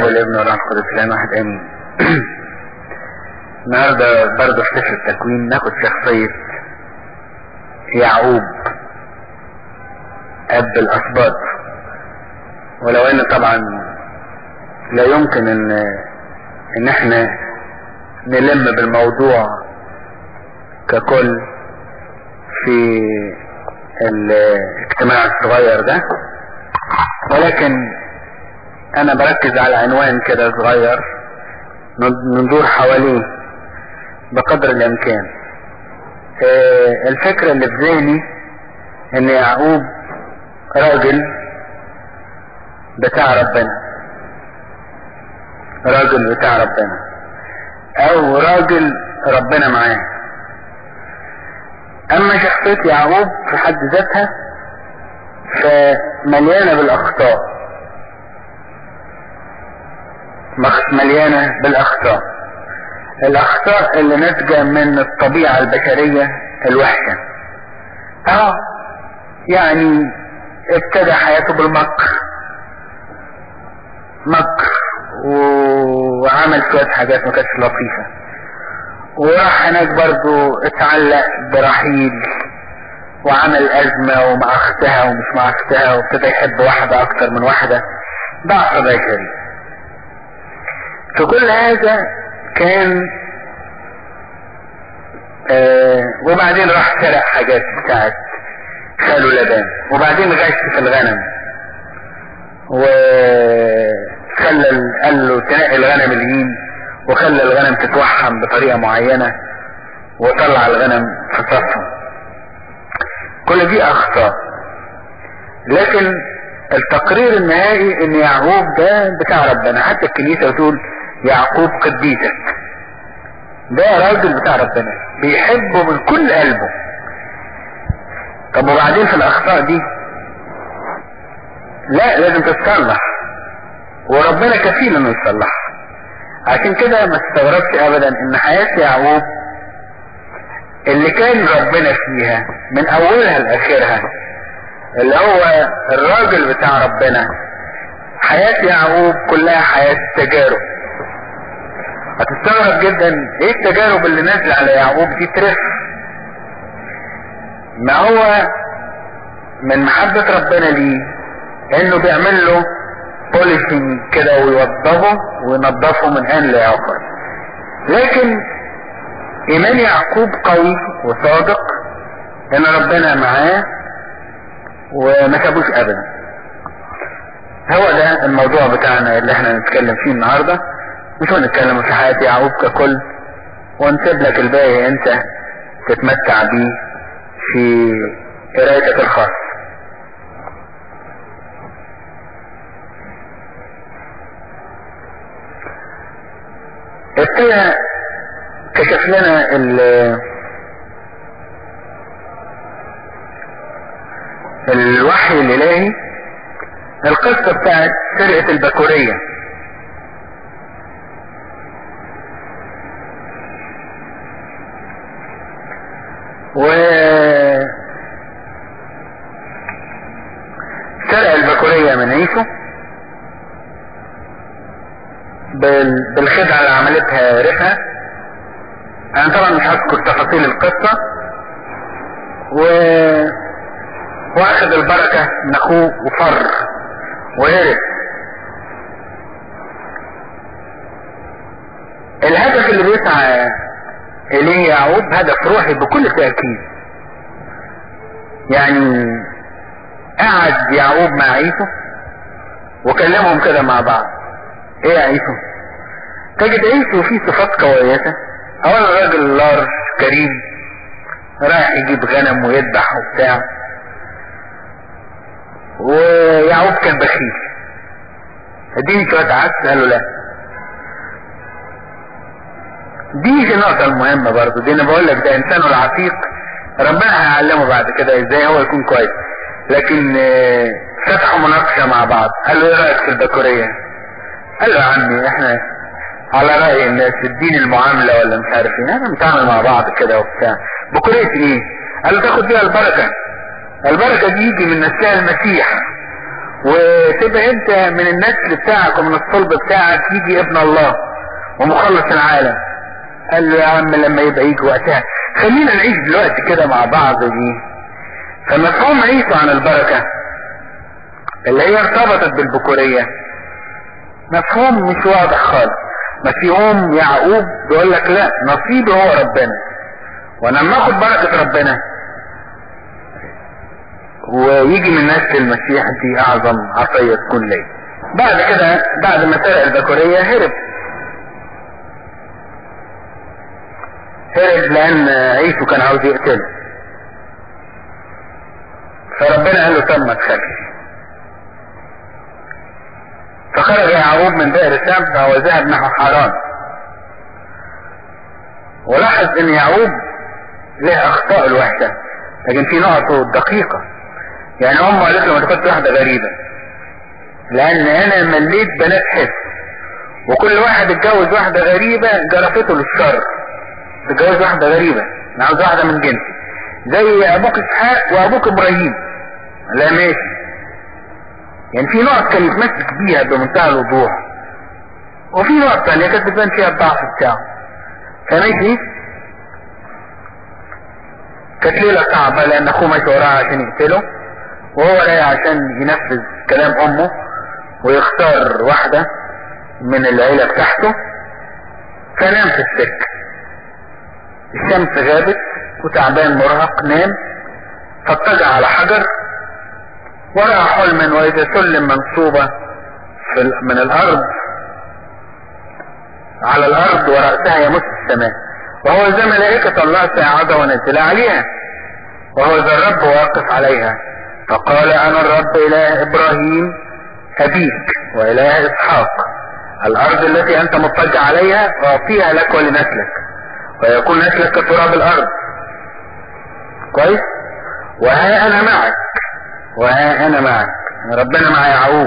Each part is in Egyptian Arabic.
والابن والروح القدس الان واحد امين النهارده برضه في سفر التكوين ناخد شخصية يعقوب اب الاسباط ولو ان طبعا لا يمكن ان ان احنا نلم بالموضوع ككل في الاجتماع الصغير ده ولكن انا بركز على عنوان كده صغير ندور حواليه بقدر الامكان اه الفكرة اللي في ذهني ان يعقوب راجل بتاع ربنا راجل بتاع ربنا او راجل ربنا معاه اما شخصية يعقوب في حد ذاتها فمليانة بالاخطاء مليانة بالاخطاء الاخطاء اللي ناتجة من الطبيعة البشرية الوحشة اه يعني ابتدى حياته بالمكر مكر وعمل شوية حاجات ما كانتش لطيفة وراح هناك برضو اتعلق برحيل وعمل ازمة ومع اختها ومش مع اختها وابتدى يحب واحدة اكتر من واحدة ضعف بشري في كل هذا كان آه وبعدين راح سرق حاجات بتاعت خاله لبان وبعدين غش في الغنم وخلى قال له تنقي الغنم اليمين وخلى الغنم تتوحم بطريقة معينة وطلع الغنم في صفهم كل دي اخطاء لكن التقرير النهائي ان يعقوب ده بتاع ربنا حتى الكنيسة بتقول يعقوب قديسك ده راجل بتاع ربنا بيحبه من كل قلبه طب وبعدين في الاخطاء دي لا لازم تتصلح وربنا كفيل انه يصلحها عشان كده ما استغربش ابدا ان حياة يعقوب اللي كان ربنا فيها من اولها لاخرها اللي هو الراجل بتاع ربنا حياة يعقوب كلها حياة تجارب هتستغرب جدا ايه التجارب اللي نازلة على يعقوب دي ترف ما هو من محبة ربنا ليه انه بيعمل له بوليسنج كده ويوضبه وينظفه من ان لاخر لكن ايمان يعقوب قوي وصادق ان ربنا معاه وما سابوش ابدا هو ده الموضوع بتاعنا اللي احنا نتكلم فيه النهاردة مش هنتكلم في حياة يعقوب ككل ونسيب لك الباقي انت تتمتع بيه في قرايتك الخاصة ابتدى كشف لنا ال الوحي الالهي القصة بتاعت سرقة البكورية و سرق البكورية من عيسو بالخدعة اللي عملتها رفا انا طبعا مش هذكر تفاصيل القصة و واخد البركة من اخوه وفر وهرب الهدف اللي بيسعى اليه يعقوب هدف روحي بكل تأكيد يعني قعد يعقوب مع عيسو وكلمهم كده مع بعض ايه يا عيسو تجد عيسو فيه صفات كويسة اولا راجل لارج كريم رايح يجيب غنم ويذبح وبتاع ويعقوب كان بخيل اديني شوية عدس قال له لا دي النقطة المهمة برضو دي انا بقول لك ده انسانه العتيق ربنا هيعلمه بعد كده ازاي هو يكون كويس لكن فتحوا مناقشة مع بعض قال له ايه رأيك في البكورية قال له يا عمي احنا على رأي الناس الدين المعاملة ولا مش عارف ايه احنا بنتعامل مع بعض كده وبتاع بكورية ايه قال له تاخد بيها البركة البركة دي يجي من نسلها المسيح وتبقى انت من النسل بتاعك ومن الصلب بتاعك يجي ابن الله ومخلص العالم قال له يا عم لما يبقى يجي وقتها خلينا نعيش دلوقتي كده مع بعض دي فمفهوم عيسى عن البركة اللي هي ارتبطت بالبكورية مفهوم مش واضح خالص مفهوم يعقوب بيقول لك لا نصيبي هو ربنا وانا لما اخد بركة ربنا ويجي من نسل المسيح دي اعظم عطية تكون لي بعد كده بعد ما سرق البكورية هرب هرب لان عيسو كان عاوز يقتله فربنا قال له طب ما تخافش فخرج يعقوب من بئر سبع وذهب نحو حران ولاحظ ان يعقوب له اخطاء الوحشة لكن في نقطه دقيقة يعني امه قالت له ما تاخدش واحدة غريبة لان انا مليت بنات حس وكل واحد اتجوز واحدة غريبة جرفته للشر تتجوز واحدة غريبة انا عاوز واحدة من جنسي زي ابوك اسحاق وابوك ابراهيم لا ماشي يعني في نقط كان يتمسك بيها بمنتهى الوضوح وفي نقط تانية كانت بتبان فيها الضعف بتاعه فماشي كانت ليلة صعبة لأن أخوه ماشي وراه عشان يقتله وهو رايح عشان ينفذ كلام أمه ويختار واحدة من العيلة بتاعته فنام في السكة الشمس غابت وتعبان مرهق نام فاضطجع على حجر ورأى حلما وإذا سلم منصوبة في من الأرض على الأرض ورأسها يمس السماء وهو ذا ملائكة الله ساعدة ونزل عليها وهو ذا الرب واقف عليها فقال أنا الرب إله إبراهيم أبيك وإله إسحاق الأرض التي أنت مضطجع عليها أعطيها لك ولنسلك ويكون نسلك كتراب الأرض كويس وها أنا معك وها أنا معك ربنا مع يعقوب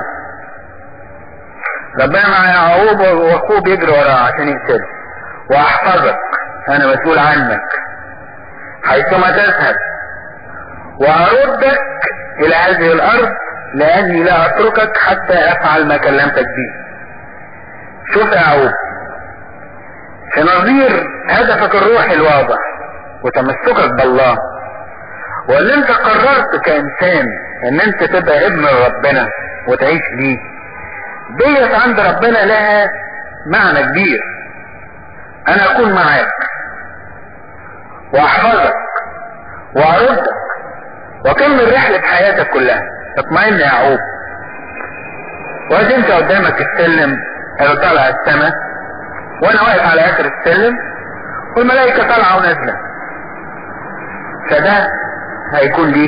ربنا مع يعقوب واخوه بيجري وراه عشان يقتله واحفظك انا مسؤول عنك حيثما تذهب واردك الى هذه الارض لاني لا اتركك حتى افعل ما كلمتك به شوف يا يعقوب في نظير هدفك الروحي الواضح وتمسكك بالله واللي انت قررت كانسان ان انت تبقى ابن ربنا وتعيش ليه ديت عند ربنا لها معنى كبير انا اكون معاك واحفظك واردك واكمل رحلة حياتك كلها اطمئن يا يعقوب وادي انت قدامك السلم اللي طالع السماء وانا واقف على اخر السلم والملائكة طالعة ونازلة فده هيكون ليك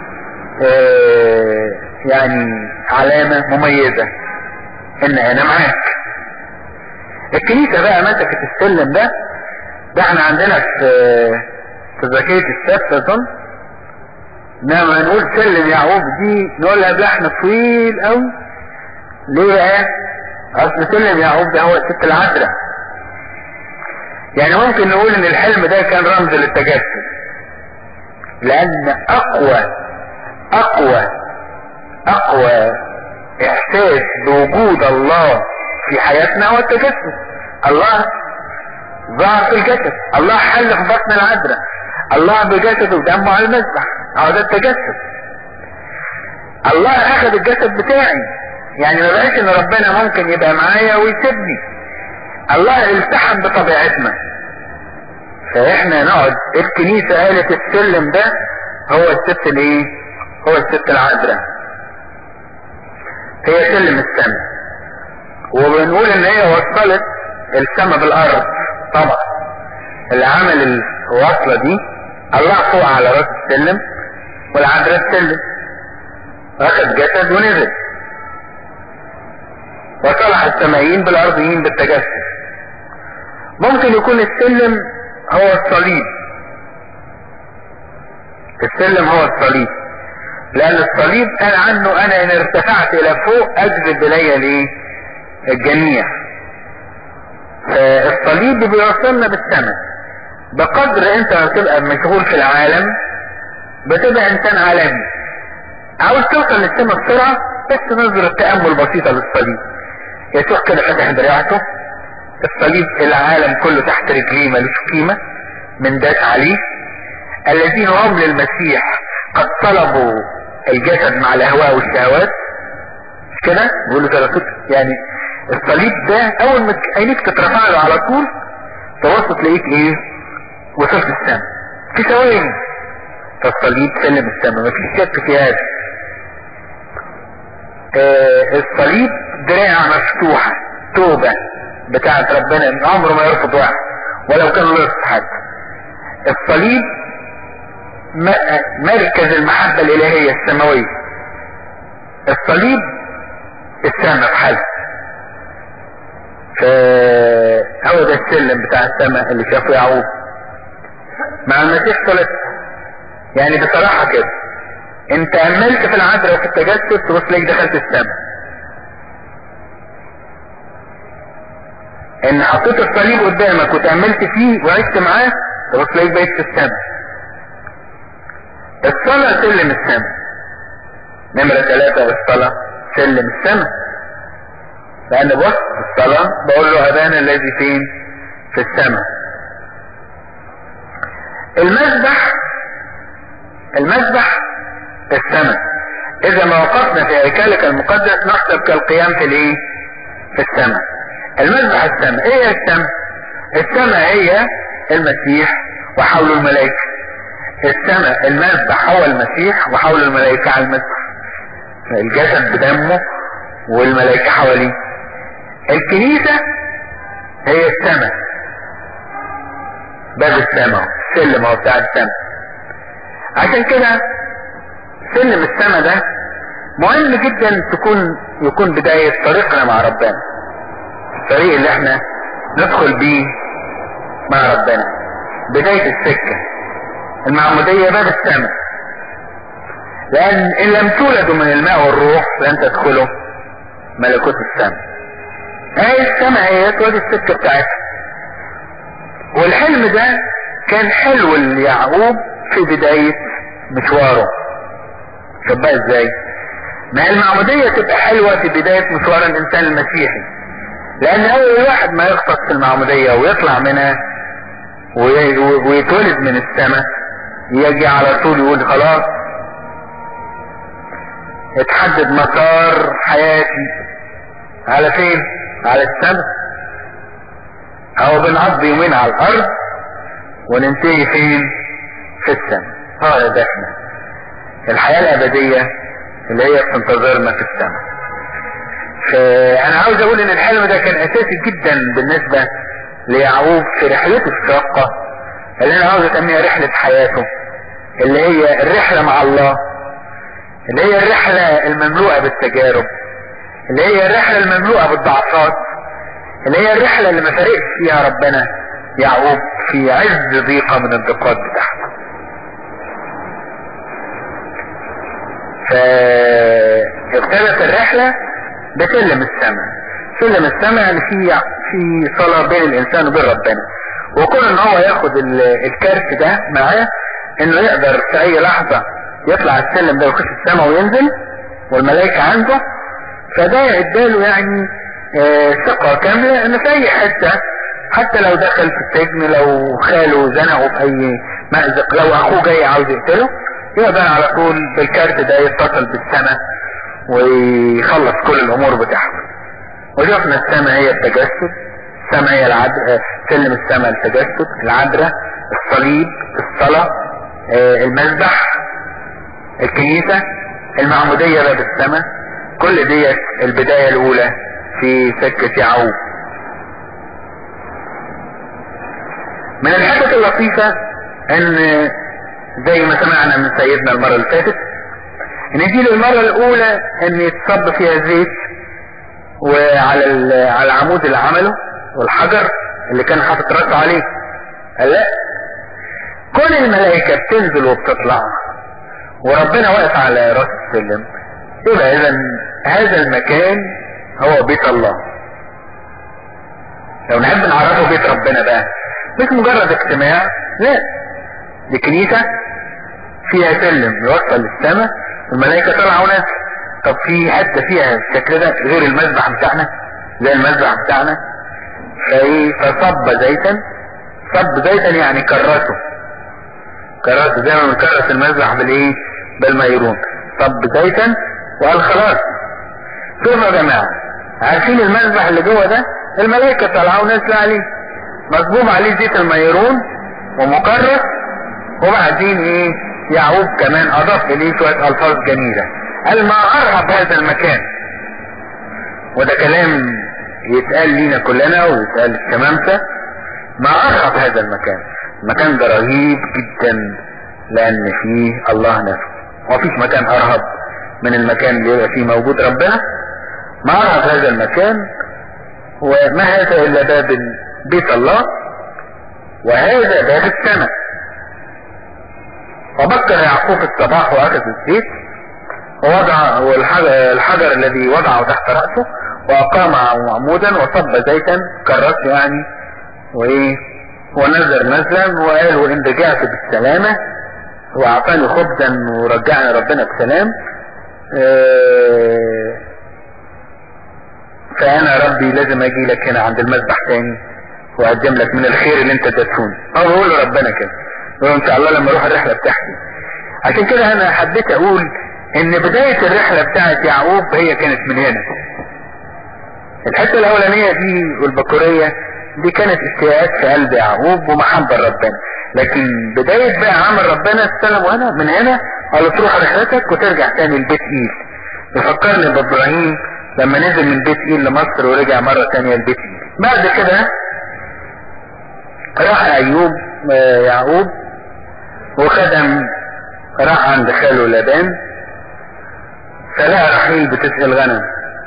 اه يعني علامة مميزة ان انا معاك الكنيسة بقى مسكت السلم ده ده احنا عندنا في في زكية السبت اظن انما نقول سلم يعقوب دي نقولها بلحن طويل قوي ليه بقى اصل سلم يعقوب ده هو الست العذراء يعني ممكن نقول ان الحلم ده كان رمز للتجسد لان اقوى اقوى اقوى احساس بوجود الله في حياتنا هو التجسد الله ظهر في الجسد الله حل في بطن العذراء الله بجسده ودمه على المذبح هو ده التجسد الله اخذ الجسد بتاعي يعني ما بقاش ان ربنا ممكن يبقى معايا ويسيبني الله التحم بطبيعتنا فاحنا نقعد الكنيسة قالت السلم ده هو الست الايه هو الست العذراء هي سلم السماء وبنقول ان هي وصلت السماء بالارض طبعا اللي عمل الوصلة دي الله فوق على راس السلم والعذراء السلم واخد جسد ونزل وصلح السمائيين بالارضيين بالتجسد ممكن يكون السلم هو الصليب السلم هو الصليب لان الصليب قال عنه انا ان ارتفعت الى فوق اجذب الي الايه الجميع فالصليب بيوصلنا بالسماء بقدر انت ما تبقى مشغول في العالم بتبقى انسان عالمي عاوز توصل للسماء بسرعة بس نظرة تأمل بسيطة للصليب يسوع كده فتح دراعته الصليب العالم كله تحت رجليه ملوش قيمة من داس عليه الذين هم للمسيح قد طلبوا الجسد مع الاهواء والشهوات كده بيقولوا كده يعني الصليب ده اول ما عينيك تترفع له على طول تبص تلاقيك ايه وصلت السماء في ثواني فالصليب سلم السماء مفيش شك في هذا آه الصليب دراع مفتوحة توبة بتاعت ربنا عمره ما يرفض واحد ولو كان لص حتى الصليب مركز المحبة الالهية السماوية الصليب السماء في حالها فهو ده السلم بتاع السماء اللي شافه يعقوب مع المسيح ثلاث يعني بصراحة كده انت املت في العذراء وفي التجسد تبص ليك دخلت السماء ان حطيت الصليب قدامك وتأملت فيه وعشت معاه تبص ليك بقيت في السماء الصلاة سلم السماء نمرة ثلاثة الصلاة سلم السماء لأن بص الصلاة بقول له أبانا الذي فين في السماء المسبح المسبح السماء إذا ما وقفنا في هيكلك المقدس نحسب كالقيام في الإيه؟ في السماء المسبح السماء إيه هي السماء؟ السماء هي المسيح وحول الملائكة السماء المسبح هو المسيح وحول الملائكة على المسبح الجسد بدمه والملائكة حواليه الكنيسة هي السماء باب السماء سلم هو بتاع السماء عشان كده سلم السماء ده مهم جدا تكون يكون بداية طريقنا مع ربنا الطريق اللي احنا ندخل بيه مع ربنا بداية السكة المعمودية باب السماء لأن إن لم تولدوا من الماء والروح لن تدخلوا ملكوت السماء هاي السماء هي ودي السكة بتاعتها والحلم ده كان حلو ليعقوب في بداية مشواره شوف بقى ازاي ما المعمودية تبقى حلوة في بداية مشوار الانسان المسيحي لان اول واحد ما يغطس في المعمودية ويطلع منها ويتولد من السماء يجي على طول يقول خلاص اتحدد مسار حياتي على فين على السماء او بنقضي يومين على الارض وننتهي فين في السماء هذا ده احنا الحياة الابدية اللي هي بتنتظرنا في السماء فانا عاوز اقول ان الحلم ده كان اساسي جدا بالنسبة ليعقوب في رحلته الشاقة اللي انا عاوز اسميها رحلة حياته اللي هي الرحلة مع الله اللي هي الرحلة المملوءة بالتجارب اللي هي الرحلة المملوءة بالضعفات اللي هي الرحلة اللي ما فارقش فيها ربنا يعقوب في عز ضيقة من الضيقات بتاعته فابتدت الرحلة بسلم السماء سلم السماء يعني في في صلاة بين الانسان وبين ربنا وكون ان هو ياخد الكارت ده معاه انه يقدر في اي لحظة يطلع السلم ده ويخش السماء وينزل والملائكة عنده فده اداله يعني اه ثقة كاملة ان في اي حتة حتى لو دخل في السجن لو خاله زنقه في اي مأزق لو اخوه جاي عاوز يقتله يقدر على طول بالكارت ده يتصل بالسماء ويخلص كل الامور بتاعته وشفنا السماء هي التجسد السماء هي العد... سلم السماء التجسد العذراء الصليب الصلاة اه المذبح الكنيسة المعمودية باب السماء كل ديت البداية الاولى في سكة يعقوب من الحاجات اللطيفة ان زي ما سمعنا من سيدنا المرة اللي فاتت ان دي المرة الاولى ان يتصب فيها زيت وعلى على العمود اللي عمله والحجر اللي كان حاطط راسه عليه قال لا كل الملائكة بتنزل وبتطلع وربنا واقف على راس السلم يبقى اذا هذا المكان هو بيت الله لو نحب نعرفه بيت ربنا بقى مش مجرد اجتماع لا دي كنيسة فيها سلم يوصل للسماء والملائكة طالعة ونازلة طب في حتة فيها الشكل ده غير المذبح بتاعنا زي المذبح بتاعنا فايه فصب زيتا صب زيتا يعني كرسه كرسه زي ما بنكرس المذبح بالايه بالميرون صب زيتا وقال خلاص شوفوا يا جماعة عارفين المذبح اللي جوه ده الملائكة طلعوا ونازلة عليه مصبوب عليه زيت الميرون ومكرس وبعدين ايه يعقوب كمان اضاف اليه شوية الفاظ جميلة قال ما ارهب هذا المكان وده كلام يتقال لينا كلنا ويتقال الشمامسة ما ارهب هذا المكان المكان ده رهيب جدا لان فيه الله نفسه ومفيش مكان ارهب من المكان اللي يبقى فيه موجود ربنا ما ارهب هذا المكان وما هذا الا باب بيت الله وهذا باب السماء وبكر يعقوب الصباح واخذ الزيت ووضع والحجر الحجر الذي وضعه تحت رأسه واقام عمودا وصب زيتا كرس يعني وايه ونزل نزلا وقال وان رجعت بالسلامة واعطاني خبزا ورجعني ربنا بسلام اه فانا ربي لازم اجي لك هنا عند المذبح تاني واقدم لك من الخير اللي انت اديتهوني او بقول لربنا كده بقول ان شاء الله لما اروح الرحله بتاعتي عشان كده انا حبيت اقول ان بدايه الرحله بتاعت يعقوب هي كانت من هنا الحته الاولانيه دي والبكوريه دي كانت اشتياقات في قلب يعقوب ومحبه لربنا لكن بدايه بقى عمل ربنا السلام وانا من هنا قال تروح رحلتك وترجع تاني لبيت ايل يفكرني بابراهيم لما نزل من بيت ايل لمصر ورجع مرة تانية لبيت ايل بعد كده راح ايوب يعقوب وخدم راح عند خاله لابان فلقى رحيل بتسقي الغنم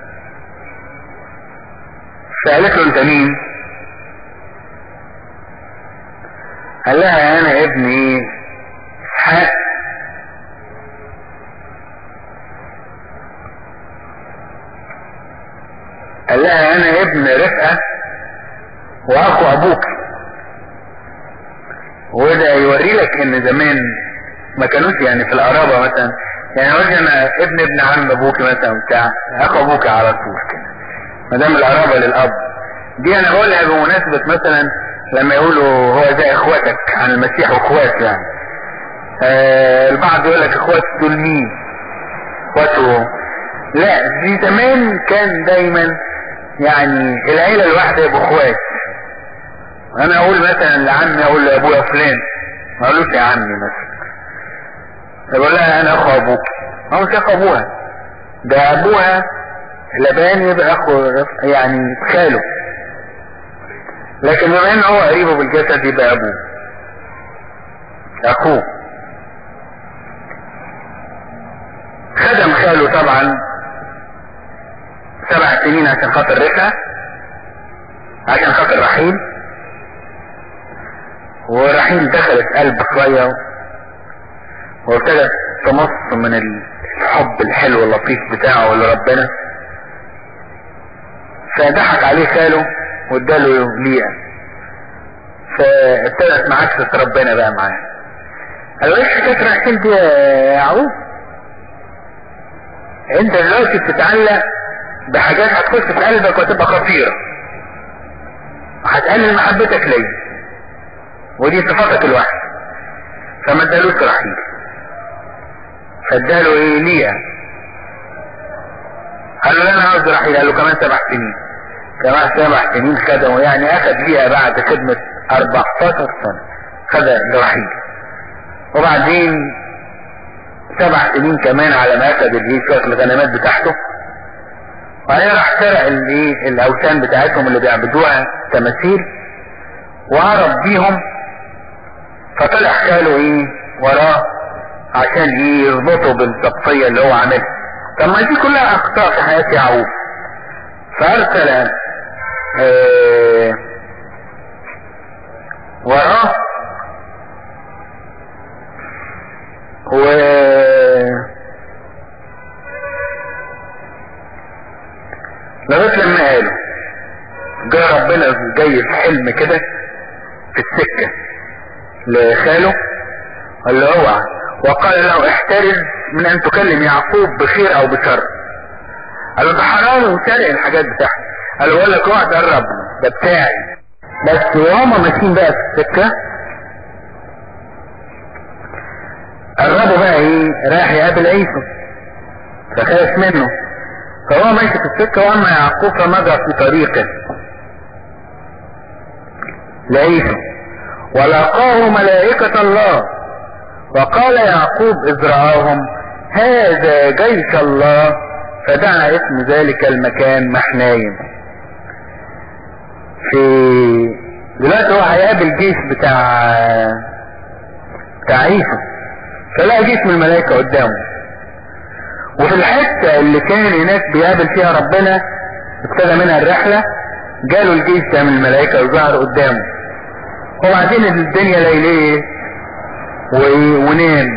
سألت له انت مين قال لها انا ابني اسحاق قال لها انا ابن رفقة واخو ابوك وده يوري لك ان زمان ما كانوش يعني في القرابة مثلا يعني يقول انا ابن ابن عم ابوك مثلا بتاع اخو ابوك على طول كده ما دام القرابة للاب دي انا بقولها بمناسبة مثلا لما يقولوا هو زي اخواتك عن المسيح واخوات يعني آه البعض يقول لك اخوات دول مين اخواته لا دي زمان كان دايما يعني العيلة الواحدة يبقوا اخوات انا اقول مثلا لعمي اقول لابويا فلان ما اقولوش يا عمي مثلا يقول لها انا اخو ابوك ما هو مش اخو ابوها ده ابوها لبان يبقى اخو يعني خاله لكن بما ان هو قريبه بالجسد يبقى ابوه اخوه خدم خاله طبعا سبع سنين عشان خاطر رفعة عشان خاطر رحيل ورحيل دخلت قلب شوية وابتدت تمص من الحب الحلو اللطيف بتاعه لربنا فضحك عليه خاله واداله ليئة فابتدت معاكسة ربنا بقى معاه قال له ايش حكاية رحيل دي يا يعقوب انت دلوقتي بتتعلق بحاجات هتخش في قلبك وتبقى خطيرة وهتقلل محبتك ليا ودي صفاتك الوحش فما ادالوش رحيل فاداله ايه ليا قال له انا عاوز رحيل قال له كمان سبع سنين كمان سبع سنين خدمه يعني اخد ليها بعد خدمة 14 سنة خد رحيل وبعدين سبع سنين كمان على ما اخد الايه شوية الغنمات بتاعته وبعدين راح سرق الايه الاوثان بتاعتهم اللي بيعبدوها تماثيل وهرب بيهم فطلع خاله ايه وراه عشان ايه يربطه بالشخصية اللي هو عاملها طب ما دي كلها اخطاء في حياة يعقوب فارسل اه وراه و لغايه لما قالوا جاء ربنا جاي في حلم كده في السكة لخاله قال له اوعى وقال له احترز من ان تكلم يعقوب بخير او بشر قال له ده حرام وسرق الحاجات بتاعتي قال له بقول لك اوعى تقرب ده بتاعي بس وهما ماشيين بقى في السكة قربوا بقى ايه رايح يقابل عيسو فخاف منه فهو ماشي في السكة واما يعقوب فمضى في طريقه لعيسو ولقاه ملائكة الله وقال يعقوب إذ رآهم هذا جيش الله فدعا اسم ذلك المكان محنايم في دلوقتي هو هيقابل جيش بتاع بتاع عيسى فلقى جيش من الملائكة قدامه وفي الحتة اللي كان هناك بيقابل فيها ربنا ابتدى منها الرحلة جاله الجيش ده من الملائكة وظهر قدامه وبعدين الدنيا ليلية ونام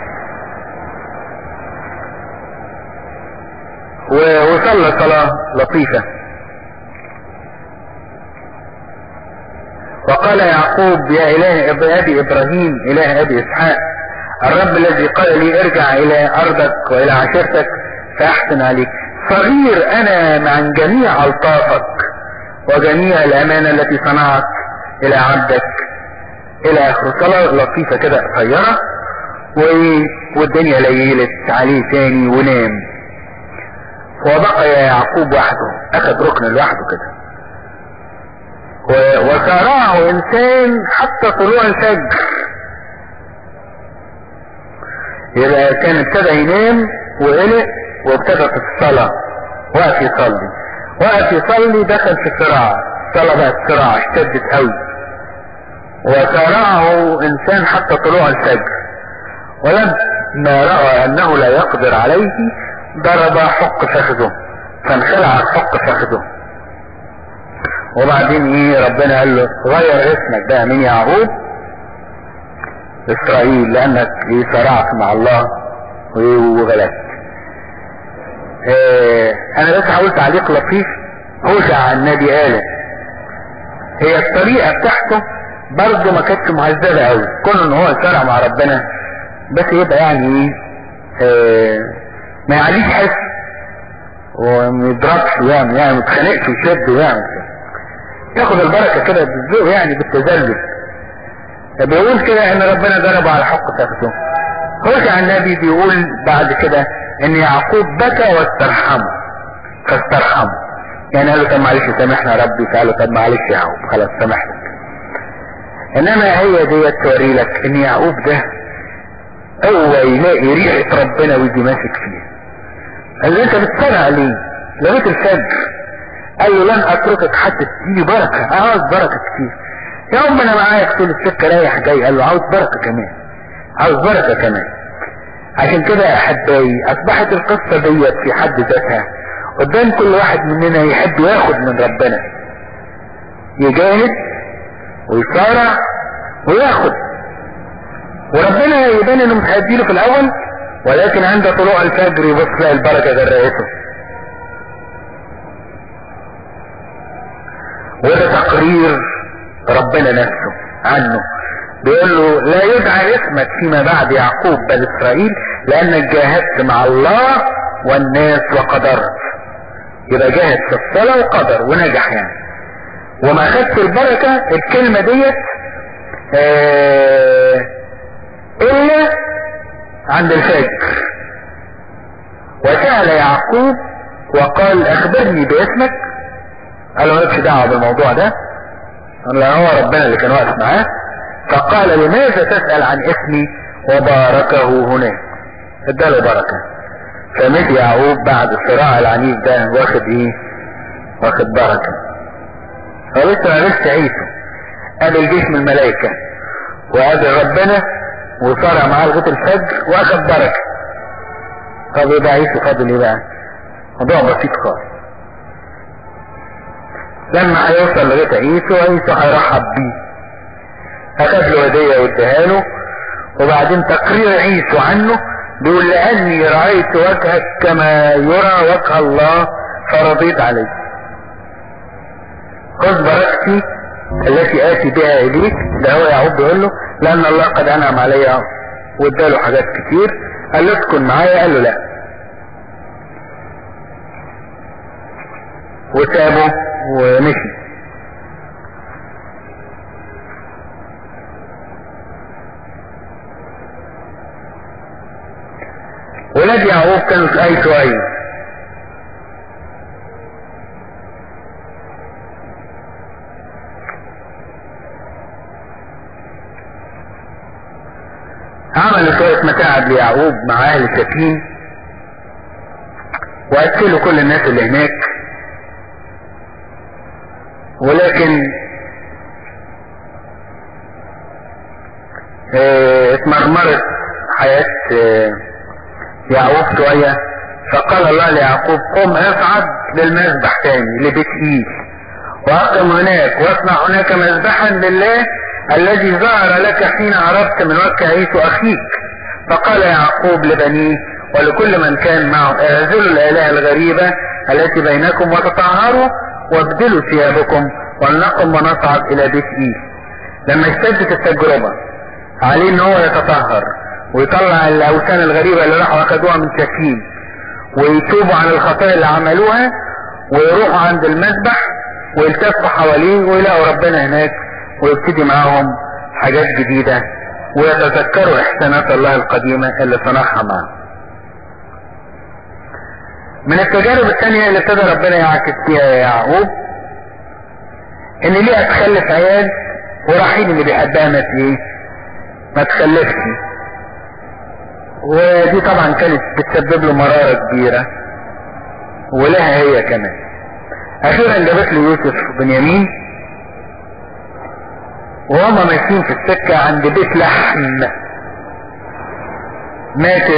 وصلى صلاة لطيفة وقال يعقوب يا إله أبي إبراهيم إله أبي إسحاق الرب الذي قال لي ارجع إلى أرضك وإلى عشيرتك فأحسن عليك صغير أنا عن جميع ألطافك وجميع الأمانة التي صنعت إلى عبدك إلى آخر صلاة لطيفة كده قصيرة والدنيا ليلت عليه تاني ونام وبقى يا يعقوب وحده أخذ ركن لوحده كده وسارعه إنسان حتى طلوع الفجر يبقى كان ابتدى ينام وقلق وابتدى في الصلاة وقف يصلي وقف يصلي دخل في صراع الصلاة بقت صراع اشتدت قوي وسارعه انسان حتى طلوع الفجر ولما رأى انه لا يقدر عليه ضرب حق فخذه فانخلع حق فخذه وبعدين ايه ربنا قال له غير اسمك بقى من يعقوب اسرائيل لانك ايه صرعت مع الله وغلبت اه انا بس هقول تعليق لطيف هوشع النبي قال هي الطريقة بتاعته برضه ما كانتش مهذبة قوي كون ان هو صرع مع ربنا بس يبقى يعني ايه اه ما يعليش حس وما يضربش يعني يعني ما يتخانقش ويشد ويعمل ياخد البركة كده بالذوق يعني بالتذلل بيقول كده ان ربنا ضربه على حق فخذه هوشع النبي بيقول بعد كده ان يعقوب بكى واسترحمه فاسترحمه يعني قال له طب معلش سامحنا يا ربي قال له طب معلش يا يعقوب خلاص سامحتك انما هي ديت توري لك ان يعقوب ده هو يلاقي ريحة ربنا ويجي ماسك فيه قال له انت بتصنع ليه لغايه الفجر قال له لن اتركك حتى تديني بركة عاوز بركة كتير يا ام انا معاك طول السكة رايح جاي قال له عاوز بركة كمان عاوز بركة كمان عشان كده يا احبائي اصبحت القصة ديت في حد ذاتها قدام كل واحد مننا يحب ياخد من ربنا يجاهد ويصارع وياخد وربنا يبان انه مش هيديله في الاول ولكن عند طلوع الفجر يبص تلاقي البركه غرقته وده تقرير ربنا نفسه عنه بيقول له لا يدعى اسمك فيما بعد يعقوب بل اسرائيل لانك جاهدت مع الله والناس وقدرت يبقى جاهد في الصلاة وقدر ونجح يعني وما اخدت البركة الكلمة ديت اه الا عند الفجر وسأل يعقوب وقال اخبرني باسمك قال له مالكش دعوه بالموضوع ده قال له هو ربنا اللي كان واقف معاه فقال لماذا تسأل عن اسمي وباركه هناك اداله بركة فمشي يعقوب بعد الصراع العنيف ده واخد ايه واخد بركة فلسه ما لسه عيسى قابل جيش من الملائكة وقابل ربنا وصارع معاه لغاية الفجر واخد بركة طب ايه بقى عيسى فاضل ايه بقى موضوع بسيط خالص لما هيوصل لغاية عيسى عيسى هيرحب بيه اخد له هدية واداها له وبعدين تقرير عيسى عنه بيقول لاني رأيت وجهك كما يرى وجه الله فرضيت عليك خذ بركتي التي اتي بها اليك ده هو يعقوب بيقول له لان الله قد انعم علي واداله حاجات كتير قال له اسكن معايا قال له لا وسابه ومشي ولاد يعقوب كانوا في اي شوية عملوا شوية متاعب ليعقوب مع اهل شكيم واكلوا كل الناس اللي هناك ولكن اه اتمرمرت حياة اه يعقوب شوية فقال الله ليعقوب قم اصعد للمذبح تاني لبيت ايل واقم هناك واصنع هناك مذبحا لله الذي ظهر لك حين عرفت من وجه عيسو اخيك فقال يعقوب لبنيه ولكل من كان معه اعزلوا الالهة الغريبة التي بينكم وتطهروا وابدلوا ثيابكم ولنقم ونصعد الى بيت ايل لما اشتدت التجربة عليه ان هو يتطهر ويطلع الاوثان الغريبة اللي راحوا اخدوها من شكيم ويتوبوا عن الخطايا اللي عملوها ويروحوا عند المذبح ويلتفوا حواليه ويلاقوا ربنا هناك ويبتدي معاهم حاجات جديدة ويتذكروا احسانات الله القديمة اللي صنعها معهم من التجارب الثانية اللي ابتدى ربنا يعكس فيها يا يعقوب ان ليه اتخلف عيال ورحيل اللي بيحبها ما ايه ما تخلفش ودي طبعا كانت بتسبب له مرارة كبيرة ولها هي كمان اخيرا جابت له يوسف بنيامين وهما ماشيين في السكة عند بيت لحم ماتت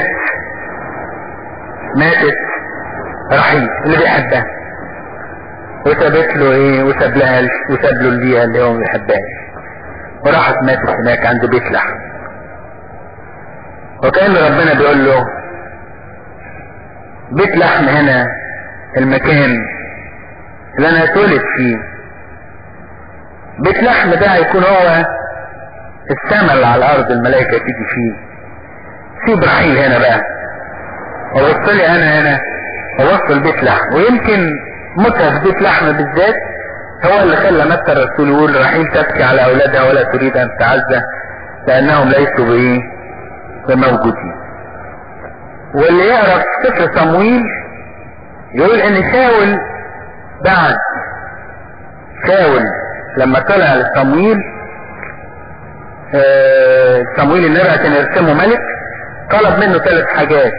ماتت رحيل اللي بيحبها وسابت له ايه وساب لها وساب له اللي اللي هو ما بيحبهاش وراحت ماتت هناك عند بيت لحم وكأن ربنا بيقول له بيت لحم هنا المكان اللي انا اتولد فيه بيت لحم ده هيكون هو السماء اللي على الارض الملائكة تيجي فيه سيب رحيل هنا بقى وبص لي انا هنا وبص البيت لحم ويمكن متى في بيت لحم بالذات هو اللي خلى متى الرسول يقول رحيل تبكي على اولادها ولا تريد ان تعزى لانهم ليسوا بايه بموجودين واللي يعرف سفر صمويل يقول ان شاول بعد شاول لما طلع لصمويل آه صمويل النبي عشان يرسمه ملك طلب منه ثلاث حاجات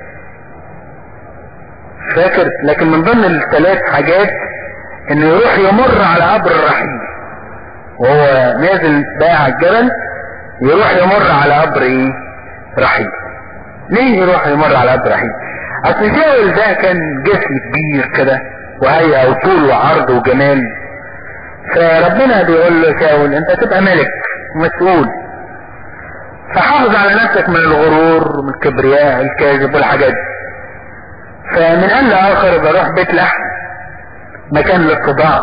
فاكر لكن من ضمن الثلاث حاجات انه يروح يمر على قبر الرحيل وهو نازل بقى على الجبل يروح يمر على قبر ايه رحيل ليه يروح يمر على قبر رحيل اصل شاول ده كان جسم كبير كده وهيئة وطول وعرض وجمال فربنا بيقول له شاول انت تبقى ملك مسؤول فحافظ على نفسك من الغرور ومن الكبرياء الكاذب والحاجات دي فمن ان لاخر بروح بيت لحم مكان للصداع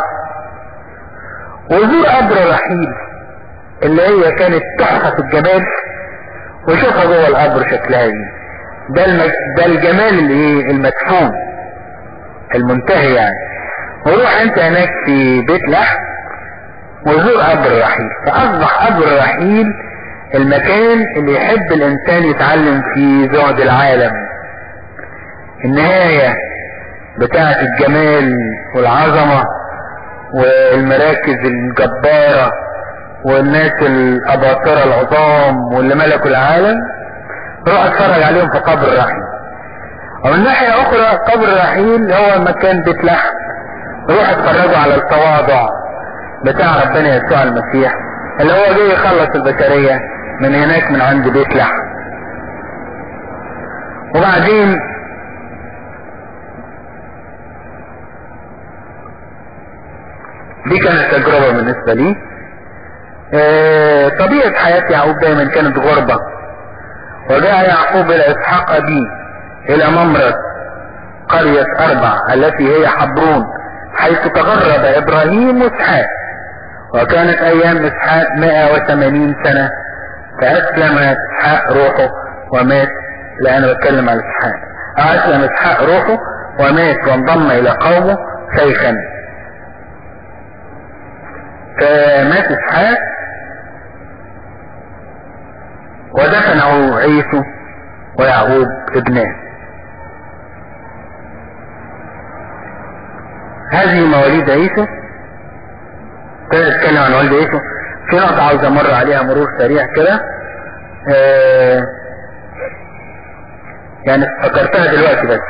وزور قبر رحيل اللي هي كانت تحفة الجمال وشوفها جوه القبر شكلها ايه ده الم... ده الجمال اللي ايه المدفون المنتهي يعني وروح انت هناك في بيت لحم وزور قبر رحيل فاصبح قبر رحيل المكان اللي يحب الانسان يتعلم فيه زهد العالم النهاية بتاعة الجمال والعظمة والمراكز الجبارة والناس الاباطرة العظام واللي ملكوا العالم روح اتفرج عليهم في قبر رحيل ومن ناحية اخرى قبر رحيل هو مكان بيت لحم روح اتفرجوا على التواضع بتاع ربنا يسوع المسيح اللي هو جاي يخلص البشرية من هناك من عند بيت لحم وبعدين دي كانت تجربة بالنسبة لي اه طبيعة حياة يعقوب دايما كانت غربة وجاء يعقوب الى اسحاق ابيه الى ممرة قرية اربع التي هي حبرون حيث تغرب ابراهيم واسحاق وكانت ايام اسحاق 180 سنة فاسلم اسحاق روحه ومات لا انا بتكلم على اسحاق اسلم اسحاق روحه ومات وانضم الى قومه شيخا فمات اسحاق ودفنه عيسو ويعقوب ابناه هذه مواليد عيسو كده نتكلم عن والد عيسو في نقطة عاوز امر عليها مرور سريع كده آه يعني افتكرتها دلوقتي بس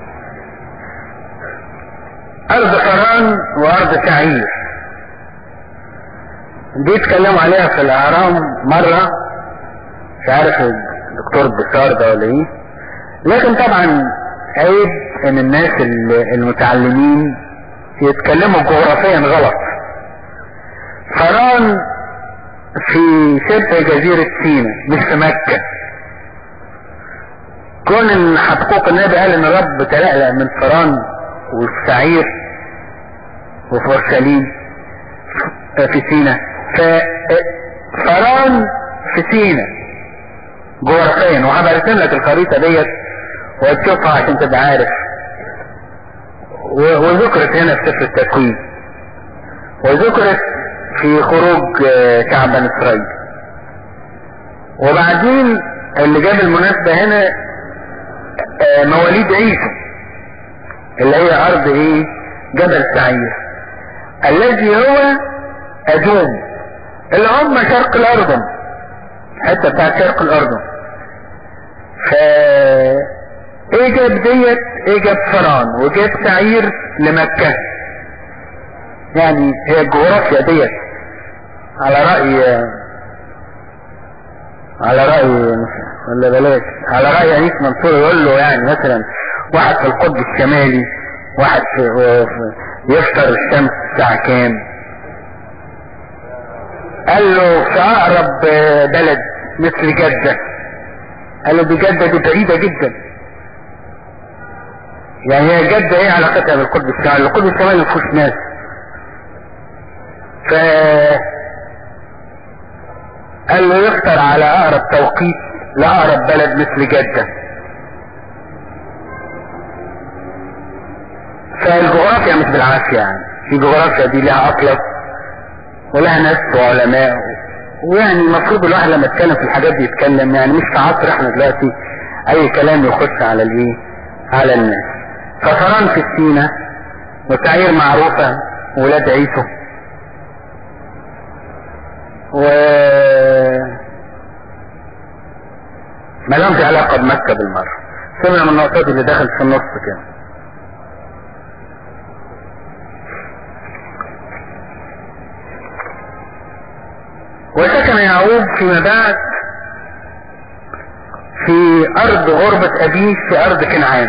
ارض فران وارض شعير دي اتكلموا عليها في الاهرام مرة مش عارف الدكتور بشار ده ولا ايه لكن طبعا عيب ان الناس المتعلمين يتكلموا جغرافيا غلط فران في شبه جزيرة سينا مش في مكة كون ان حقوق النبي قال ان الرب تلألأ من فران وفي سعير وفي اورشليم في سينا ففران في سينا جغرافيا وهبرسم لك الخريطة ديت وتشوفها عشان تبقى عارف وذكرت هنا في سفر التكوين وذكرت في خروج شعب بني اسرائيل وبعدين اللي جاب المناسبة هنا مواليد عيسى اللي هي ارض ايه جبل سعير الذي هو ادوم اللي هم شرق الاردن حتة بتاعت شرق الاردن ف ايه جاب ديت ايه جاب فران وجاب سعير لمكة يعني هي الجغرافيا ديت على رأي على رأي ولا بلاش على رأي أنيس منصور يقول له يعني مثلا واحد في القطب الشمالي واحد في يفطر الشمس الساعة كام قال له في أقرب بلد مثل جدة قال له دي جدة دي بعيدة جدا يعني هي جدة ايه علاقتها بالقطب الشمالي القطب الشمالي ما فيهوش ناس ف قال له يختار على اقرب توقيت لاقرب بلد مثل جدة فالجغرافيا مش بالعافية يعني في جغرافيا دي لها اطلس ولها ناس وعلماء ويعني المفروض الواحد لما يتكلم في الحاجات دي يتكلم يعني مش في عصر احنا دلوقتي اي كلام يخش على الايه على الناس ففران في السينا وسعير معروفة ولاد عيسو و ما لهمش علاقة بمكة بالمرة سمع من النقطات اللي دخلت في النص كده وسكن يعقوب فيما بعد في ارض غربة ابيه في ارض كنعان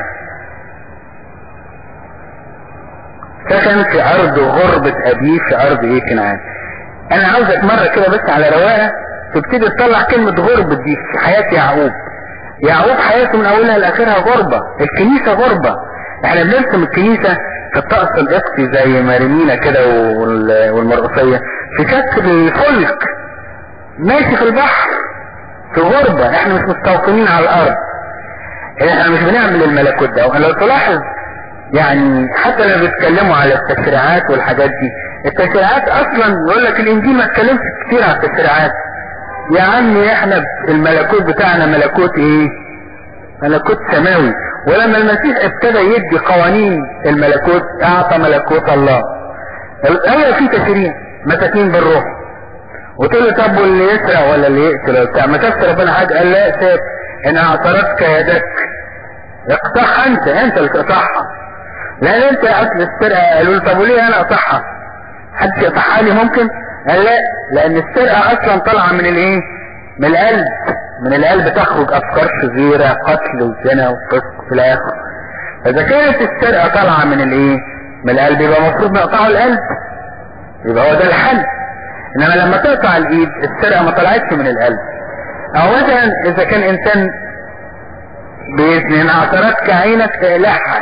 سكن في ارض غربة ابيه في ارض ايه كنعان انا عاوزك مرة كده بس على رواقة تبتدي تطلع كلمة غربة دي في حياة يعقوب يعقوب حياته من اولها لاخرها غربة الكنيسة غربة احنا بنرسم الكنيسة في الطقس القبطي زي مارينينا كده والمرقصية في شكل الفلك ماشي في البحر في غربة احنا مش مستوطنين على الارض احنا مش بنعمل الملكوت ده ولو تلاحظ يعني حتى لما بيتكلموا على التشريعات والحاجات دي التشريعات اصلا يقول لك الانجيل ما اتكلمش كتير على التشريعات يا عمي احنا الملكوت بتاعنا ملكوت ايه ملكوت سماوي ولما المسيح ابتدى يدي قوانين الملكوت اعطى ملكوت الله الاول في تشريع مساكين بالروح وتقول له طب واللي يسرق ولا اللي يقتل وبتاع ما تفسر ربنا حاجه قال لا سيب ان اعترضتك يدك اقطعها انت انت اللي تقطعها لان انت اصل السرقه قالوا له طب وليه انا اقطعها حد يقطعها لي ممكن قال لا لان السرقه اصلا طالعه من الايه من القلب من القلب تخرج افكار شريره قتل وزنا وفسق في الاخر فاذا كانت السرقه طالعه من الايه من القلب يبقى المفروض نقطعه القلب يبقى هو ده الحل انما لما تقطع الايد السرقه ما طلعتش من القلب او مثلا اذا كان انسان باذن ان اعترضتك عينك اقلعها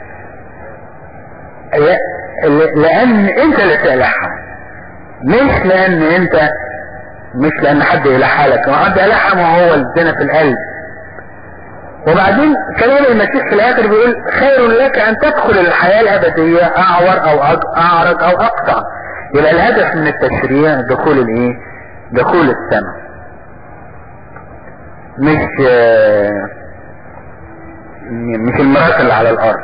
لان انت اللي تقلعها مش لان انت مش لان حد يلحها لك ما حد يلحها ما هو الزنا في القلب وبعدين كلام المسيح في الاخر بيقول خير لك ان تدخل الحياة الابدية اعور او اعرج او اقطع يبقى الهدف من التشريع دخول الايه دخول السماء مش آه، مش المرات اللي على الارض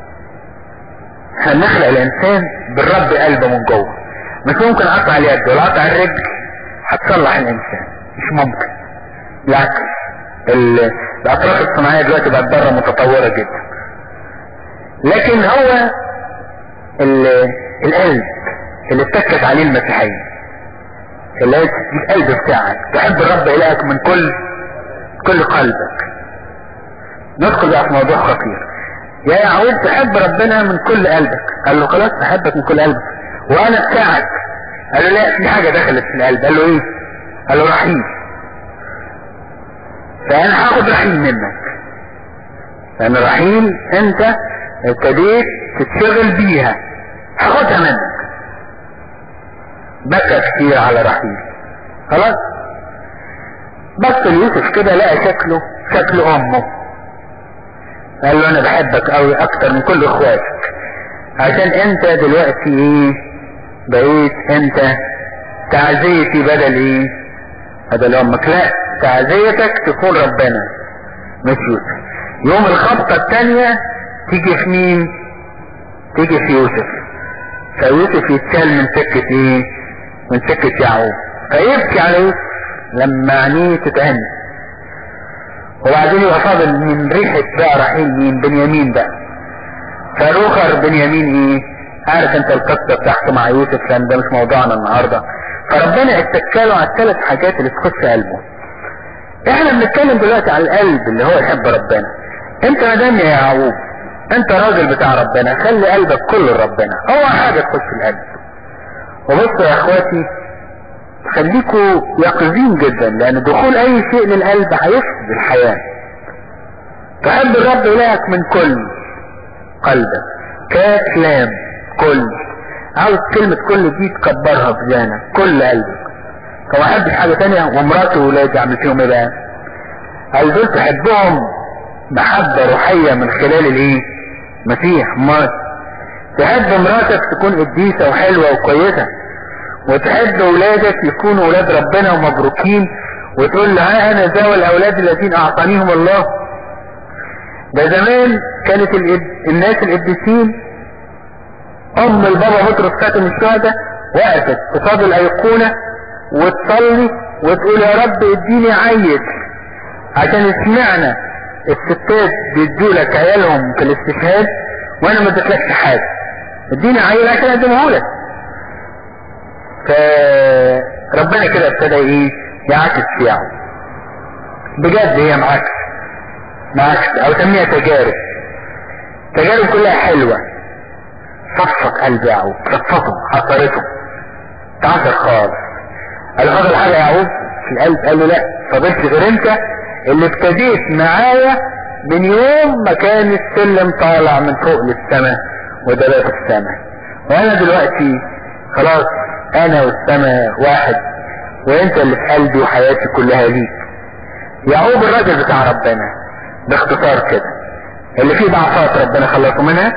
هنخلق الانسان بالرب قلبه من جوه مش ممكن اقطع اليد ولا اقطع الرجل هتصلح الانسان مش ممكن بالعكس ال- الاطراف الصناعيه دلوقتي بقت بره متطوره جدا لكن هو ال- القلب اللي اتكت عليه المسيحيه اللي هي القلب بتاعك تحب الرب الهك من كل كل قلبك ندخل بقى في موضوع خطير يا يعود تحب ربنا من كل قلبك قال له خلاص احبك من كل قلبك وانا بتاعك قال له لا في حاجه دخلت في القلب قال له ايه قال له رحيم فانا هاخد رحيم منك لان رحيم انت ابتديت تتشغل بيها هاخدها منك بكى كتير على رحيم خلاص بص ليوسف كده لقى شكله شكل امه قال له انا بحبك قوي اكتر من كل اخواتك عشان انت دلوقتي ايه بقيت انت تعزيتي بدل ايه بدل امك لا تعزيتك تكون ربنا مش يوسف يوم الخبطة التانية تيجي في مين تيجي في يوسف فيوسف يتشال من سكة ايه من سكة يعقوب فيبكي على يوسف لما عينيه تتهن وبعدين يبقى فاضل من ريحة بقى رحيل مين بنيامين بقى فروخر بنيامين ايه عارف انت القصة بتاعته مع يوسف لان ده مش موضوعنا النهاردة فربنا اتكلوا على الثلاث حاجات اللي تخش قلبه احنا بنتكلم دلوقتي على القلب اللي هو يحب ربنا انت مدام يا يعقوب انت راجل بتاع ربنا خلي قلبك كله لربنا اول حاجة تخش القلب وبصوا يا اخواتي خليكوا يقظين جدا لان دخول اي شيء للقلب هيفسد الحياة تحب الرب الهك من كل قلبك كاف لام كل عاوز كلمة كل دي تكبرها في ذهنك كل قلبك فما احبش حاجة تانية ومراتي وولادي اعمل فيهم ايه بقى قال دول تحبهم محبة روحية من خلال الايه مسيح ما تحب مراتك تكون قديسة وحلوة وكويسة وتحب اولادك يكونوا اولاد ربنا ومبروكين وتقول له ها انا ذا الاولاد الذين اعطانيهم الله ده زمان كانت الإد- الناس القديسين ام البابا بطرس خاتم الشهداء وقفت قصاد الايقونه وتصلي وتقول يا رب اديني عيل عشان سمعنا الستات بيدوا لك عيالهم في الاستشهاد وانا ما اديتلكش حاجه اديني عيل عشان اقدمه لك فربنا كده ابتدى ايه يعكس في يعقوب بجد هي معاكس معاكس او سميها تجارب تجارب كلها حلوة صفت قلب يعقوب صفته حصرته تعثر خالص قال له فضل حاجة يعقوب في القلب قال له لا فضلت غير انت اللي ابتديت معايا من يوم ما كان السلم طالع من فوق للسماء وده بقى في السماء وانا دلوقتي خلاص انا والسماء واحد وانت اللي في قلبي وحياتي كلها ليك يعقوب الراجل بتاع ربنا باختصار كده اللي فيه ضعفات ربنا خلصه منها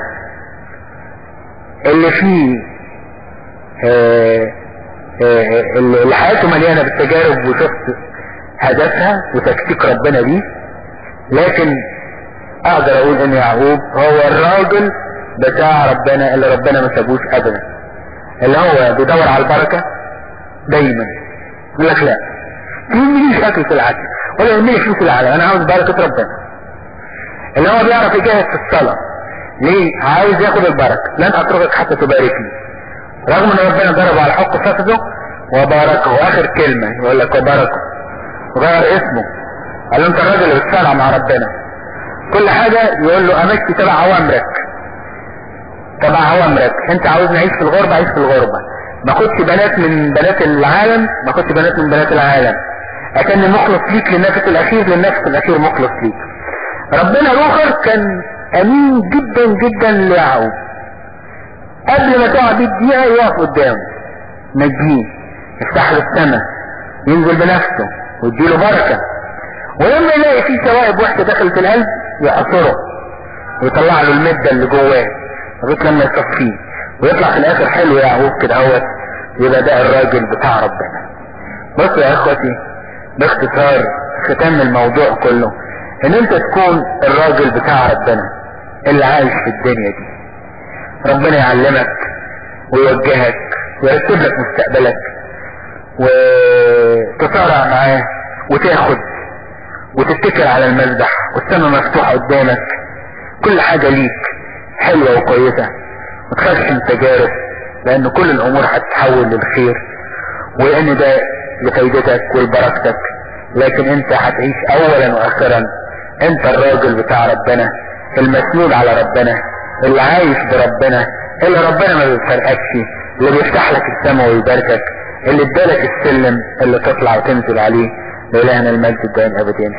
اللي فيه آه آه اللي اللي حياته مليانة بالتجارب وشفت هدفها وتكتيك ربنا ليه لكن اقدر اقول ان يعقوب هو الراجل بتاع ربنا اللي ربنا ما سابوش ابدا اللي هو بيدور على البركة دايما يقول لك لا يهمنيش اكل في العسل ولا يهمني فلوس العالم انا عاوز بركة ربنا اللي هو بيعرف يجاهد في الصلاة ليه عاوز ياخد البركة لن اتركك حتى تباركني رغم ان ربنا ضربه على حق فخذه وباركه اخر كلمة يقول لك وباركه وغير اسمه قال له انت الراجل اللي بتصارع مع ربنا كل حاجة يقول له امشي تبع اوامرك تبع اوامرك انت عاوز نعيش في الغربة عيش في الغربة ما كنتش بنات من بنات العالم ما كنتش بنات من بنات العالم اكن مخلص ليك للنفس الاخير للنفس الاخير مخلص ليك ربنا الاخر كان امين جدا جدا ليعقوب قبل ما تقع بيه الدقيقة يقف قدامه نجيه يفتح له السماء ينزل بنفسه ويديله بركة ولما يلاقي فيه شوائب وحشة دخلت القلب يحصره ويطلع له المدة اللي جواه لغاية لما يصفيه ويطلع في الاخر حلو يعقوب كده اهوت يبقى ده الراجل بتاع ربنا بصوا يا اخوتي باختصار ختام الموضوع كله ان انت تكون الراجل بتاع ربنا اللي عايش في الدنيا دي ربنا يعلمك ويوجهك ويرتب لك مستقبلك وتصارع معاه وتاخد وتتكل على المذبح والسماء مفتوحة قدامك كل حاجة ليك حلوة وكويسة ما تخافش من تجارب لان كل الامور هتتحول للخير وان ده لفايدتك ولبركتك لكن انت هتعيش اولا واخرا انت الراجل بتاع ربنا المسنود على ربنا اللي عايش بربنا اللي ربنا ما بيفرقكش اللي بيفتح لك السماء ويباركك اللي ادالك السلم اللي تطلع وتنزل عليه لإلهنا المجد الدائم ابدين